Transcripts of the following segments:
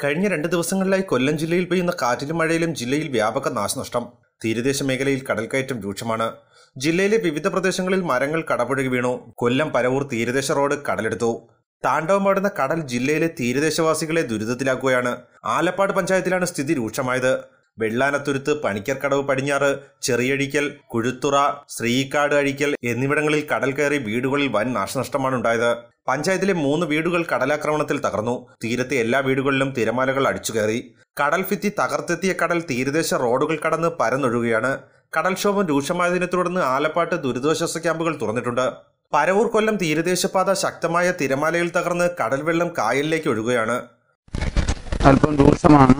കഴിഞ്ഞ രണ്ട് ദിവസങ്ങളിലായി കൊല്ലം ജില്ലയിൽ പെയ്യുന്ന കാറ്റിലും മഴയിലും ജില്ലയിൽ വ്യാപക നാശനഷ്ടം തീരദേശ മേഖലയിൽ കടൽക്കയറ്റം രൂക്ഷമാണ് ജില്ലയിലെ വിവിധ പ്രദേശങ്ങളിൽ മരങ്ങൾ കടപുഴകി വീണു കൊല്ലം പരവൂർ തീരദേശ റോഡ് കടലെടുത്തു താണ്ഡവമാടുന്ന കടൽ ജില്ലയിലെ തീരദേശവാസികളെ ദുരിതത്തിലാക്കുകയാണ് ആലപ്പാട് പഞ്ചായത്തിലാണ് സ്ഥിതി രൂക്ഷമായത് വെള്ളാനത്തുരുത്ത് പണിക്കർക്കടവ് പടിഞ്ഞാറ് ചെറിയഴിക്കൽ കുഴുത്തുറ ശ്രീക്കാട് അഴിക്കൽ എന്നിവിടങ്ങളിൽ കടൽ കയറി വീടുകളിൽ വൻ നാശനഷ്ടമാണ് ഉണ്ടായത് പഞ്ചായത്തിലെ മൂന്ന് വീടുകൾ കടലാക്രമണത്തിൽ തകർന്നു തീരത്തെ എല്ലാ വീടുകളിലും തിരമാലകൾ അടിച്ചുകയറി കടൽ ഭിത്തി തകർത്തെത്തിയ കടൽ തീരദേശ റോഡുകൾ കടന്ന് പരന്നൊഴുകുകയാണ് കടൽക്ഷോഭം രൂക്ഷമായതിനെ തുടർന്ന് ആലപ്പാട്ട് ദുരിതാശ്വാസ ക്യാമ്പുകൾ തുറന്നിട്ടുണ്ട് പരവൂർ കൊല്ലം തീരദേശപാത ശക്തമായ തിരമാലയിൽ തകർന്ന് കടൽ വെള്ളം കായലിലേക്ക് ഒഴുകുകയാണ് അല്പം രൂക്ഷമാണ്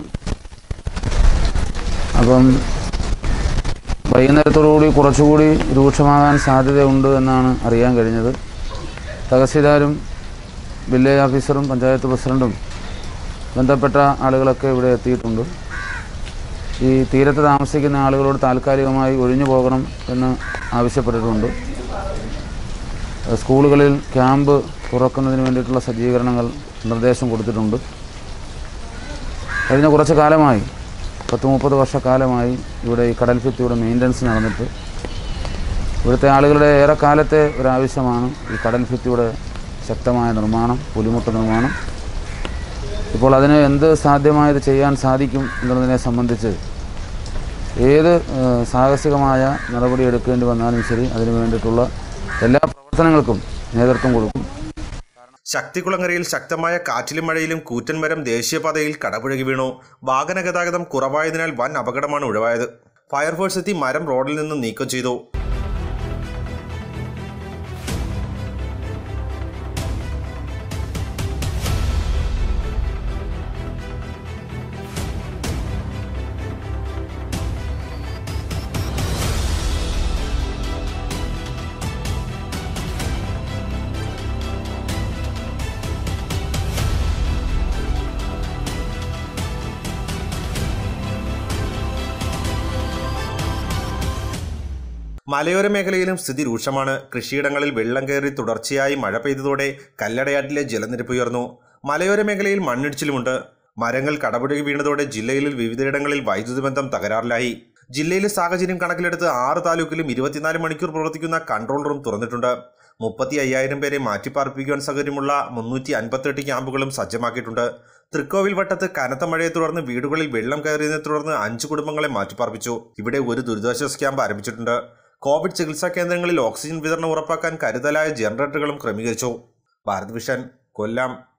അപ്പം വൈകുന്നേരത്തോടുകൂടി കുറച്ചുകൂടി രൂക്ഷമാകാൻ സാധ്യതയുണ്ട് എന്നാണ് അറിയാൻ കഴിഞ്ഞത് തഹസീൽദാരും വില്ലേജ് ഓഫീസറും പഞ്ചായത്ത് പ്രസിഡന്റും ബന്ധപ്പെട്ട ആളുകളൊക്കെ ഇവിടെ എത്തിയിട്ടുണ്ട് ഈ തീരത്ത് താമസിക്കുന്ന ആളുകളോട് താൽക്കാലികമായി ഒഴിഞ്ഞു പോകണം എന്ന് ആവശ്യപ്പെട്ടിട്ടുണ്ട് സ്കൂളുകളിൽ ക്യാമ്പ് തുറക്കുന്നതിന് വേണ്ടിയിട്ടുള്ള സജ്ജീകരണങ്ങൾ നിർദ്ദേശം കൊടുത്തിട്ടുണ്ട് കഴിഞ്ഞ കുറച്ച് കാലമായി പത്ത് മുപ്പത് വർഷക്കാലമായി ഇവിടെ ഈ കടൽ ഭിത്തിയുടെ മെയിൻ്റനൻസ് നടന്നിട്ട് ഇവിടുത്തെ ആളുകളുടെ ഏറെക്കാലത്തെ ഒരാവശ്യമാണ് ഈ കടൽ ഭിത്തിയുടെ ശക്തമായ നിർമ്മാണം പുലിമുട്ട് നിർമ്മാണം ഇപ്പോൾ അതിന് എന്ത് സാധ്യമായത് ചെയ്യാൻ സാധിക്കും എന്നുള്ളതിനെ സംബന്ധിച്ച് ഏത് ഏഹ്, സാഹസികമായ നടപടി എടുക്കേണ്ടി വന്നാലും ശരി അതിനു വേണ്ടിയിട്ടുള്ള എല്ലാ പ്രവർത്തനങ്ങൾക്കും നേതൃത്വം കൊടുക്കും ശക്തികുളങ്ങരയിൽ ശക്തമായ കാറ്റിലും മഴയിലും കൂറ്റൻ മരം ദേശീയപാതയിൽ കടപുഴകി വീണു വാഹന ഗതാഗതം കുറവായതിനാൽ വൻ അപകടമാണ് ഒഴിവായത് ഫയർഫോഴ്സ് എത്തി മരം റോഡിൽ നിന്ന് നീക്കം ചെയ്തു മലയോര മേഖലയിലും സ്ഥിതി രൂക്ഷമാണ് കൃഷിയിടങ്ങളിൽ വെള്ളം കയറി തുടർച്ചയായി മഴ പെയ്തതോടെ കല്ലടയാറ്റിലെ ജലനിരപ്പ് ഉയർന്നു മലയോര മേഖലയിൽ മണ്ണിടിച്ചിലുമുണ്ട് മരങ്ങൾ കടപുഴകി വീണതോടെ ജില്ലയിൽ വിവിധയിടങ്ങളിൽ വൈദ്യുതി ബന്ധം തകരാറിലായി ജില്ലയിലെ സാഹചര്യം കണക്കിലെടുത്ത് ആറ് താലൂക്കിലും ഇരുപത്തിനാല് മണിക്കൂർ പ്രവർത്തിക്കുന്ന കൺട്രോൾ റൂം തുറന്നിട്ടുണ്ട് മുപ്പത്തി അയ്യായിരം പേരെ മാറ്റിപ്പാർപ്പിക്കുവാൻ സൗകര്യമുള്ള മുന്നൂറ്റി അൻപത്തെട്ട് ക്യാമ്പുകളും സജ്ജമാക്കിയിട്ടുണ്ട് തൃക്കോവിൽ വട്ടത്ത് കനത്ത മഴയെ തുടർന്ന് വീടുകളിൽ വെള്ളം കയറിയതിനെ തുടർന്ന് അഞ്ച് കുടുംബങ്ങളെ മാറ്റിപ്പാർപ്പിച്ചു ഇവിടെ ഒരു ദുരിതാശ്വാസ ക്യാമ്പ് ആരംഭിച്ചിട്ടുണ്ട് കോവിഡ് ചികിത്സാ കേന്ദ്രങ്ങളിൽ ഓക്സിജൻ വിതരണം ഉറപ്പാക്കാൻ കരുതലായ ജനറേറ്ററുകളും ക്രമീകരിച്ചു ഭാരത് വിഷൻ കൊല്ലം